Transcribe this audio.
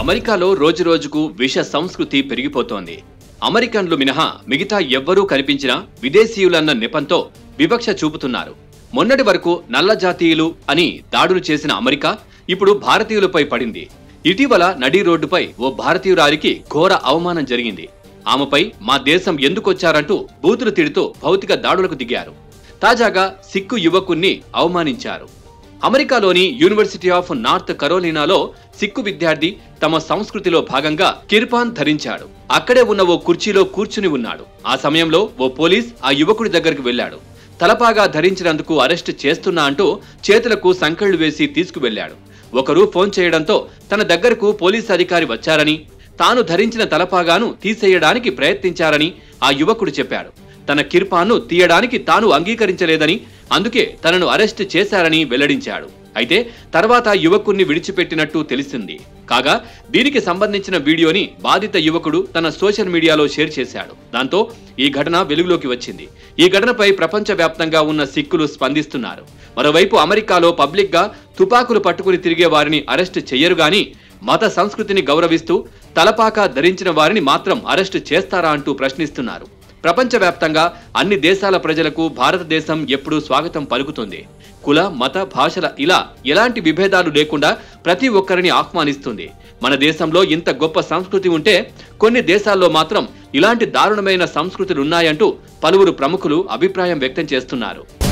అమెరికాలో రోజురోజుకు విష సంస్కృతి పెరిగిపోతోంది అమెరికన్లు మినహా మిగతా ఎవ్వరూ కనిపించినా విదేశీయులన్న నెపంతో వివక్ష చూపుతున్నారు మొన్నటి వరకు నల్ల జాతీయులు అని దాడులు చేసిన అమెరికా ఇప్పుడు భారతీయులపై పడింది ఇటీవల నడి రోడ్డుపై ఓ భారతీయురాలికి ఘోర అవమానం జరిగింది ఆమెపై మా దేశం ఎందుకొచ్చారంటూ బూతులు తిడుతూ భౌతిక దాడులకు దిగారు తాజాగా సిక్కు యువకుణ్ణి అవమానించారు అమెరికాలోని యూనివర్సిటీ ఆఫ్ నార్త్ కరోలినాలో సిక్కు విద్యార్థి తమ సంస్కృతిలో భాగంగా కిర్పాన్ ధరించాడు అక్కడే ఉన్న ఓ కుర్చీలో కూర్చుని ఉన్నాడు ఆ సమయంలో ఓ పోలీస్ ఆ యువకుడి దగ్గరికి వెళ్ళాడు తలపాగా ధరించినందుకు అరెస్ట్ చేస్తున్నా అంటూ చేతులకు సంకెళ్లు వేసి తీసుకువెళ్లాడు ఒకరు ఫోన్ చేయడంతో తన దగ్గరకు పోలీస్ అధికారి వచ్చారని తాను ధరించిన తలపాగాను తీసేయడానికి ప్రయత్నించారని ఆ యువకుడు చెప్పాడు తన కిర్పాన్ను తీయడానికి తాను అంగీకరించలేదని అందుకే తనను అరెస్ట్ చేశారని వెల్లడించాడు అయితే తర్వాత యువకుణ్ణి విడిచిపెట్టినట్టు తెలిసింది కాగా దీనికి సంబంధించిన వీడియోని బాధిత యువకుడు తన సోషల్ మీడియాలో షేర్ చేశాడు దాంతో ఈ ఘటన వెలుగులోకి వచ్చింది ఈ ఘటనపై ప్రపంచవ్యాప్తంగా ఉన్న సిక్కులు స్పందిస్తున్నారు మరోవైపు అమెరికాలో పబ్లిక్ గా తుపాకులు పట్టుకుని తిరిగే వారిని అరెస్ట్ చెయ్యరు గాని మత సంస్కృతిని గౌరవిస్తూ తలపాక ధరించిన వారిని మాత్రం అరెస్టు చేస్తారా అంటూ ప్రశ్నిస్తున్నారు ప్రపంచవ్యాప్తంగా అన్ని దేశాల ప్రజలకు భారతదేశం ఎప్పుడూ స్వాగతం పలుకుతుంది కుల మత భాషల ఇలా ఎలాంటి విభేదాలు లేకుండా ప్రతి ఒక్కరిని ఆహ్వానిస్తుంది మన దేశంలో ఇంత గొప్ప సంస్కృతి ఉంటే కొన్ని దేశాల్లో మాత్రం ఇలాంటి దారుణమైన సంస్కృతులున్నాయంటూ పలువురు ప్రముఖులు అభిప్రాయం వ్యక్తం చేస్తున్నారు